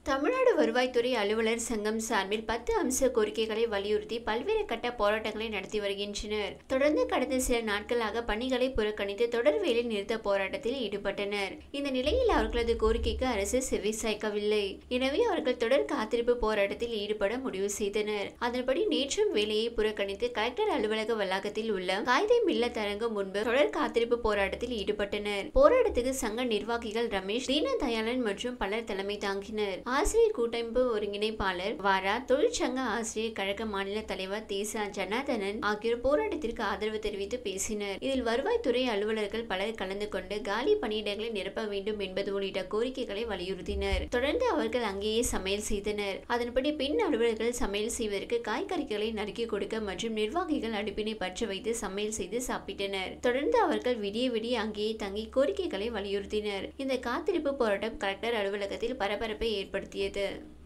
தமிழ்நாடு வருவாய்த்துறை அலுவலர் சங்கம் சார்பில் பத்து அம்ச கோரிக்கைகளை வலியுறுத்தி பல்வேறு கட்ட போராட்டங்களை நடத்தி வருகின்றனர் தொடர்ந்து கடந்த சில நாட்களாக பணிகளை புறக்கணித்து தொடர் வேலை நிறுத்த போராட்டத்தில் ஈடுபட்டனர் இந்த நிலையில் அவர்களது கோரிக்கைக்கு அரசு செவி சாய்க்கவில்லை எனவே அவர்கள் தொடர் காத்திருப்பு போராட்டத்தில் ஈடுபட முடிவு செய்தனர் அதன்படி நேற்றும் வேலையை புறக்கணித்து கலெக்டர் அலுவலக வளாகத்தில் உள்ள காய்தை மில்லத்தரங்கம் முன்பு தொடர் காத்திருப்பு போராட்டத்தில் ஈடுபட்டனர் போராட்டத்துக்கு சங்க நிர்வாகிகள் ரமேஷ் தீன தயாளன் மற்றும் பலர் தலைமை தாங்கினர் ஆசிரியர் கூட்டமைப்பு ஒருங்கிணைப்பாளர் வாரா தொழிற்சங்க ஆசிரியர் கழக மாநில தலைவர் தேசா ஜனார்தனன் ஆகியோர் போராட்டத்திற்கு ஆதரவு தெரிவித்து பேசினர் இதில் வருவாய்த்துறை அலுவலர்கள் பலர் கலந்து கொண்டு காலி பணியிடங்களை நிரப்ப வேண்டும் என்பது உள்ளிட்ட கோரிக்கைகளை வலியுறுத்தினர் தொடர்ந்து அவர்கள் அங்கேயே சமையல் செய்தனர் அதன்படி பெண் அலுவலர்கள் சமையல் செய்வதற்கு காய்கறிகளை நறுக்கி கொடுக்க மற்றும் நிர்வாகிகள் அடுப்பினை பற்ற வைத்து சமையல் செய்து சாப்பிட்டனர் தொடர்ந்து அவர்கள் விடிய விடிய அங்கேயே தங்கி கோரிக்கைகளை வலியுறுத்தினர் இந்த காத்திருப்பு போராட்டம் கலெக்டர் அலுவலகத்தில் பரபரப்பை ஏற்படுத்தியது